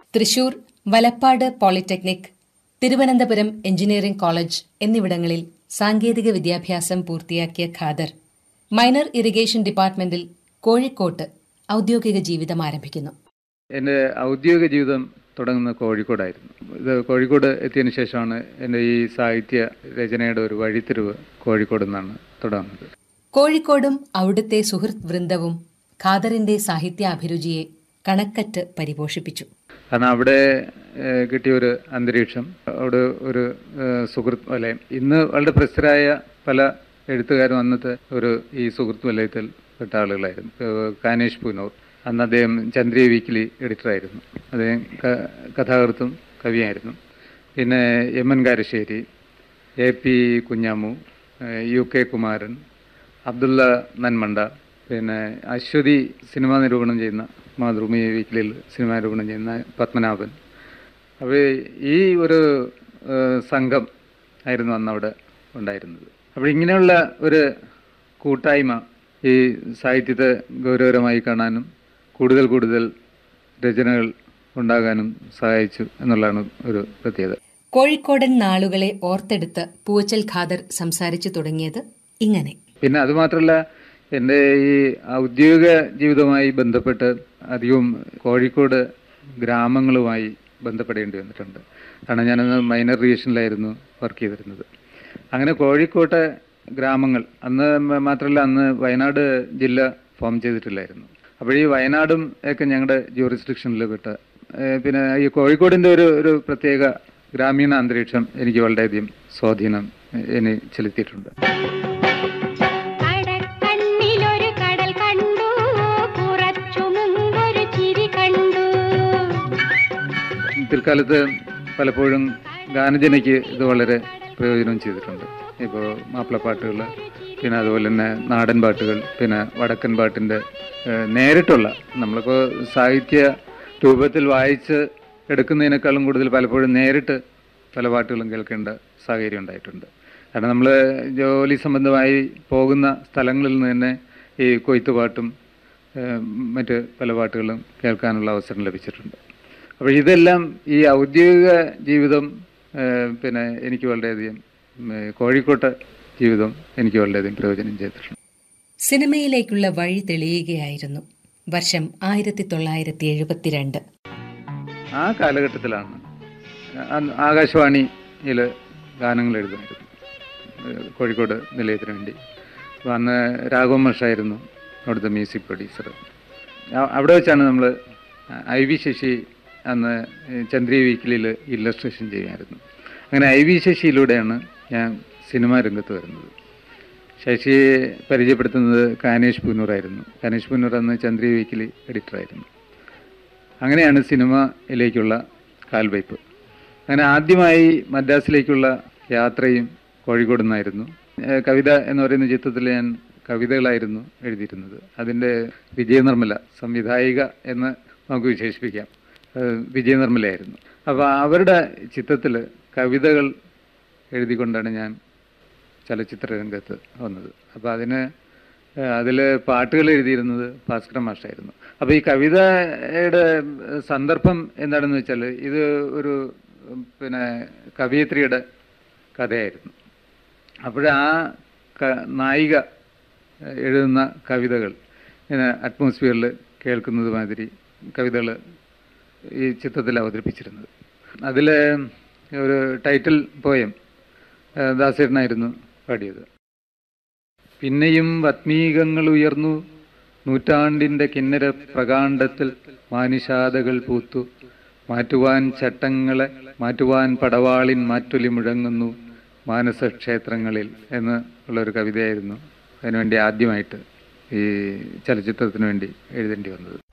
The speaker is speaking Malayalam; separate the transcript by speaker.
Speaker 1: Thrissur Valappad polytechnic Thiruvananthapuram engineering college എന്നിവിടങ്ങളിൽ സാങ്കേതിക വിദ്യാഭ്യാസം പൂർത്തിയാക്കിയ ഖാദർ മൈനർ ഇറിഗേഷൻ ഡിപ്പാർട്ട്മെന്റിൽ കോഴിക്കോട്ട് ഔദ്യോഗിക ജീവിതം ആരംഭിക്കുന്നു
Speaker 2: എൻ്റെ ഔദ്യോഗിക ജീവിതം തുടങ്ങുന്നത് കോഴിക്കോടായിരുന്നു ഇത് കോഴിക്കോട് എത്തിയതിനു ശേഷമാണ് എൻ്റെ ഈ സാഹിത്യ രചനയുടെ ഒരു വഴിത്തിരിവ് കോഴിക്കോട് നിന്നാണ് തുടങ്ങുന്നത്
Speaker 1: കോഴിക്കോടും അവിടുത്തെ സുഹൃത്ത് വൃന്ദവും ഖാദറിന്റെ സാഹിത്യാഭിരുചിയെ കണക്കറ്റ് പരിപോഷിപ്പിച്ചു
Speaker 2: കാരണം അവിടെ ഏഹ്, കിട്ടിയ ഒരു അന്തരീക്ഷം അവിടെ ഒരു ഏഹ്, സുഹൃത്ത് വലയം ഇന്ന് വളരെ പ്രസിദ്ധരായ പല എഴുത്തുകാരും അന്നത്തെ ഒരു ഈ സുഹൃത്ത് വലയത്തിൽ പെട്ട ആളുകളായിരുന്നു ഏഹ്, കാനേഷ് പൂനൂർ അന്ന് അദ്ദേഹം ചന്ദ്രിയ വീക്കിലി എഡിറ്ററായിരുന്നു അദ്ദേഹം ക- കഥാകൃത്തും കവിയായിരുന്നു പിന്നെ M N Karassery A P Kunhamu ഏഹ്, യു കെ കുമാരൻ അബ്ദുള്ള നന്മണ്ട പിന്നെ അശ്വതി സിനിമ നിരൂപണം ചെയ്യുന്ന മാതൃഭൂമി വീക്കിലിൽ സിനിമ നിരൂപണം ചെയ്യുന്ന പത്മനാഭൻ അപ്പോൾ ഈ ഒരു ഏഹ്, സംഘം ആയിരുന്നു അന്ന് അവിടെ ഉണ്ടായിരുന്നത് അപ്പോൾ ഇങ്ങനെയുള്ള ഒരു കൂട്ടായ്മ ഈ സാഹിത്യത്തെ ഗൗരവകരമായി കാണാനും കൂടുതൽ കൂടുതൽ രചനകൾ ഉണ്ടാകാനും സഹായിച്ചു എന്നുള്ളതാണ് ഒരു പ്രത്യേകത
Speaker 1: കോഴിക്കോടൻ നാളുകളെ ഓർത്തെടുത്ത് പൂവച്ചൽ ഖാദർ സംസാരിച്ചു തുടങ്ങിയത് ഇങ്ങനെ
Speaker 2: പിന്നെ അതുമാത്രമല്ല എൻ്റെ ഈ ഔദ്യോഗിക ജീവിതവുമായി ബന്ധപ്പെട്ട് അധികവും കോഴിക്കോട് ഗ്രാമങ്ങളുമായി ബന്ധപ്പെടേണ്ടി വന്നിട്ടുണ്ട് കാരണം ഞാനന്ന് മൈനർ റിയേഷനിലായിരുന്നു വർക്ക് ചെയ്തിരുന്നത് അങ്ങനെ കോഴിക്കോട്ടെ ഗ്രാമങ്ങൾ അന്ന് മ- മാത്രമല്ല അന്ന് വയനാട് ജില്ല ഫോം ചെയ്തിട്ടില്ലായിരുന്നു അപ്പോൾ ഈ വയനാടും ഒക്കെ ഞങ്ങളുടെ ജൂറിസ്ഡിക്ഷനിൽ പെട്ട ഏഹ് പിന്നെ ഈ കോഴിക്കോടിൻ്റെ ഒരു ഒരു പ്രത്യേക ഗ്രാമീണ അന്തരീക്ഷം എനിക്ക് വളരെയധികം സ്വാധീനം ഏഹ് എന്നെ ചെലുത്തിയിട്ടുണ്ട്
Speaker 3: കടക്കണ്ണിലൊരു കടൽ കണ്ടു കുറച്ചു മുമ്പൊരു ചിരി കണ്ടു
Speaker 2: പിൽക്കാലത്ത് പലപ്പോഴും ഗാനജനയ്ക്ക് ഇത് വളരെ പ്രയോജനം ചെയ്തിട്ടുണ്ട് ഇപ്പോൾ മാപ്പിളപ്പാട്ടുകൾ പിന്നെ അതുപോലെ തന്നെ നാടൻ പാട്ടുകൾ പിന്നെ വടക്കൻ പാട്ടിൻ്റെ ഏഹ്, നേരിട്ടുള്ള നമ്മളിപ്പോൾ സാഹിത്യ രൂപത്തിൽ വായിച്ച് എടുക്കുന്നതിനേക്കാളും കൂടുതൽ പലപ്പോഴും നേരിട്ട് പല പാട്ടുകളും കേൾക്കേണ്ട സാഹചര്യം ഉണ്ടായിട്ടുണ്ട് കാരണം നമ്മൾ ജോലി സംബന്ധമായി പോകുന്ന സ്ഥലങ്ങളിൽ നിന്ന് തന്നെ ഈ കൊയ്ത്തുപാട്ടും ഏഹ്, മറ്റ് പല പാട്ടുകളും കേൾക്കാനുള്ള അവസരം ലഭിച്ചിട്ടുണ്ട് അപ്പോൾ ഇതെല്ലാം ഈ ഔദ്യോഗിക ജീവിതം ഏഹ്, പിന്നെ എനിക്ക് വളരെയധികം ഉം, ഏഹ്, കോഴിക്കോട്ടെ ജീവിതം എനിക്ക് വളരെയധികം പ്രയോജനം ചെയ്തിട്ടുണ്ട്
Speaker 1: സിനിമയിലേക്കുള്ള വഴി തെളിയുകയായിരുന്നു വർഷം ആയിരത്തി തൊള്ളായിരത്തി എഴുപത്തിരണ്ട്
Speaker 2: ആ കാലഘട്ടത്തിലാണ് അന്ന് ആകാശവാണിയിൽ ഗാനങ്ങൾ എഴുതുമായിരുന്നു ഏഹ്, കോഴിക്കോട് നിലയത്തിന് വേണ്ടി അപ്പോൾ അന്ന് രാഘവൻ മഷായിരുന്നു അവിടുത്തെ മ്യൂസിക് പ്രൊഡ്യൂസർ അവിടെ വെച്ചാണ് നമ്മൾ ഐ വി ശശി അന്ന് ചന്ദ്രിയ വീക്കിലിൽ ഇല്ലസ്ട്രേഷൻ ചെയ്യുമായിരുന്നു അങ്ങനെ ഐ വി ശശിയിലൂടെയാണ് ഞാൻ സിനിമാ രംഗത്ത് വരുന്നത് ശശിയെ പരിചയപ്പെടുത്തുന്നത് കാനേഷ് പുന്നൂറായിരുന്നു കാനേഷ് പുന്നൂർ അന്ന് ചന്ദ്രിയ വീക്കിലി എഡിറ്ററായിരുന്നു അങ്ങനെയാണ് സിനിമയിലേക്കുള്ള കാൽവയ്പ് അങ്ങനെ ആദ്യമായി മദ്രാസിലേക്കുള്ള യാത്രയും കോഴിക്കോട് നിന്നായിരുന്നു ഏഹ് കവിത എന്ന് പറയുന്ന ചിത്രത്തിൽ ഞാൻ കവിതകളായിരുന്നു എഴുതിയിരുന്നത് അതിൻ്റെ വിജയനിർമ്മല സംവിധായിക എന്ന് നമുക്ക് വിശേഷിപ്പിക്കാം ഏഹ് വിജയനിർമ്മലയായിരുന്നു അപ്പോൾ അവരുടെ ചിത്രത്തിൽ കവിതകൾ എഴുതിക്കൊണ്ടാണ് ഞാൻ ചലച്ചിത്ര രംഗത്ത് വന്നത് അപ്പോൾ അതിന് അതിൽ പാട്ടുകൾ എഴുതിയിരുന്നത് ഭാസ്കര മാഷായിരുന്നു അപ്പോൾ ഈ കവിതയുടെ ഏഹ്, സന്ദർഭം എന്താണെന്ന് വെച്ചാൽ ഇത് ഒരു ഉം, പിന്നെ കവയിത്രിയുടെ കഥയായിരുന്നു അപ്പോഴാ ക- നായിക ഏഹ്, എഴുതുന്ന കവിതകൾ ഇങ്ങനെ അറ്റ്മോസ്ഫിയറിൽ കേൾക്കുന്നത് മാതിരി കവിതകൾ ഈ ചിത്രത്തിൽ അവതരിപ്പിച്ചിരുന്നത് അതിൽ ഒരു ടൈറ്റിൽ പോയം ഏഹ്, ദാസേട്ടനായിരുന്നു പാടിയത് പിന്നെയും വത്മീകങ്ങൾ ഉയർന്നു നൂറ്റാണ്ടിന്റെ കിന്നര പ്രകാണ്ഡത്തിൽ മാനിഷാദകൾ പൂത്തു മാറ്റുവാൻ ചട്ടങ്ങളെ മാറ്റുവാൻ പടവാളിൻ മാറ്റൊലി മുഴങ്ങുന്നു മാനസക്ഷേത്രങ്ങളിൽ എന്ന് ഉള്ളൊരു കവിതയായിരുന്നു അതിനുവേണ്ടി ആദ്യമായിട്ട് ഈ ചലച്ചിത്രത്തിന് വേണ്ടി എഴുതേണ്ടി വന്നത്